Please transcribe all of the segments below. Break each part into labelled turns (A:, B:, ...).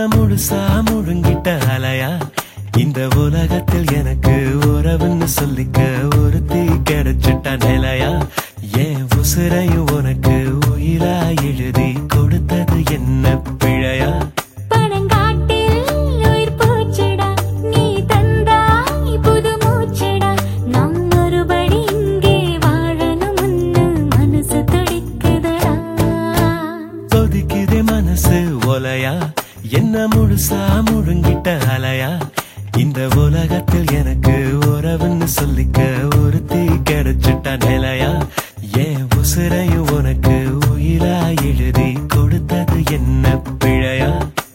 A: முழுசா முழுங்கிட்ட அலையா இந்த உலகத்தில் எனக்கு உறவுன்னு சொல்லிக்க ஒருத்தி கிடைச்சிட்ட நிலையா ஏன் உசுரையும் உனக்கு உயிரா எழுதி கொடுத்தது என்ன பிழையா
B: பனங்காட்டில் உயிர் பூச்சடா நீ தந்தாய் புது மூச்சடா நாம் ஒருபடி இங்கே வாழணும்னு மனசு துடிக்குதடா
A: கொதிக்குதே மனசு ஒலையா என்ன முழுசா முழுங்கிட்ட அலையா இந்த உலகத்தில் எனக்கு உறவுன்னு சொல்லிக்க ஒருத்தி கிடைச்சிட்ட நிலையா ஏன் உசுரையும் உனக்கு உயிரா எழுதி கொடுத்தது என்ன பிழையா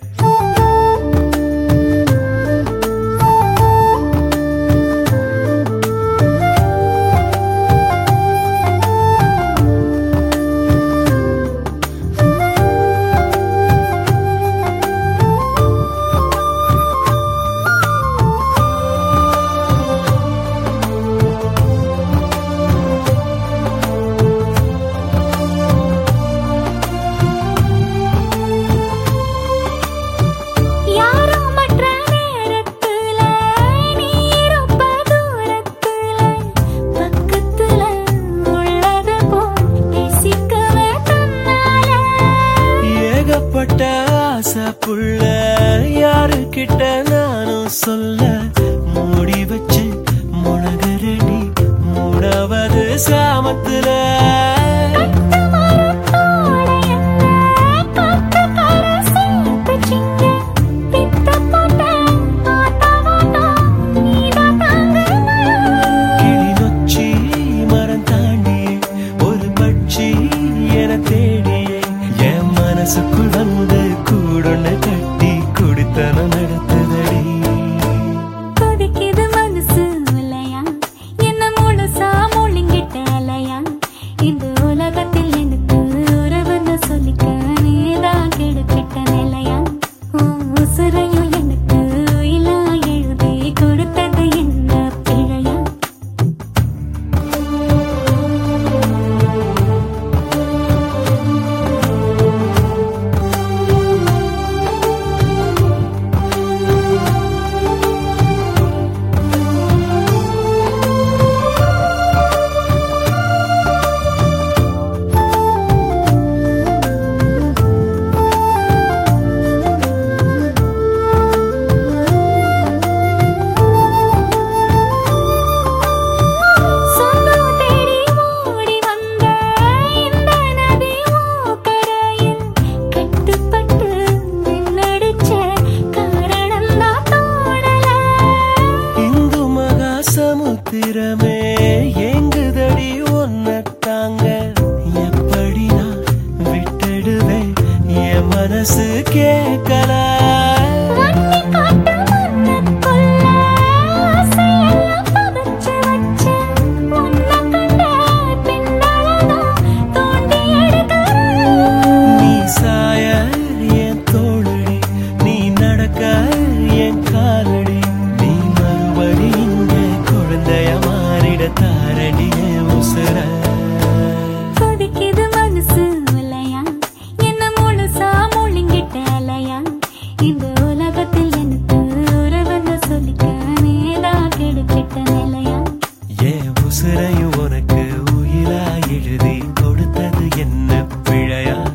B: யாரோ மற்ற நேரத்துல நீ இருப்ப தூரத்துல பக்கத்துல உள்ளது போல் நேசிக்கவே தன்னால
A: ஏகப்பட்ட ஆசை புள்ள யாருக்கிட்ட நானும் சொல்ல மூடி வச்சு முனகரடி மூடவது சாமத்துல கிளி நொச்சி மரம் தாண்டியே ஒரு பட்சி என தேடியே என் மனசுக்குள் வந்து கூடொன்னு கட்டி குடித்தனம் நடத்துதடி
B: உலகத்தில் எனக்கு உறவுன்னு சொல்லிக்க நீதான் கெடுக்கிட்ட நிலையா உன் உசுரையும் எனக்கு உயிலா எழுதி கொடுத்தது என்ன பிழையா சொந்தம் தேடி ஓடி வந்த இந்த நதி கரையில் கட்டுப்பட்டு நின்னடிச்ச காரணம் தான் தோணல
A: இந்து மகா சமுத்திரமே எங்குதடி ஒன்ன தாங்க எப்படி நான் விட்டுடுவேன் என் மனசு கேட்கல
B: வன்னி காட்டு மண்ணுக்குள்ள ஆசையெல்லாம் புதைச்சு வச்ச உன்னை கண்ட பின்னாலதான் தோண்டி எடுக்கிறேன்
A: நீ சாய என் தோழடி நீ நடக்க என் காலடி நீ மறுபடி இங்க குழந்தைய மாறிட தாரடி என் உசுர
B: கொதிக்குது மனசு உலையா என்ன முழுசா முழுங்கிட்ட அலையா இந்த உலகத்தில் எனக்கு உறவுன்னு சொல்லிக்க நீதான் கெடுக்கிட்ட நிலையா
A: என் உசுரையும் உனக்கு உயிரா எழுதி கொடுத்தது என்ன பிழையா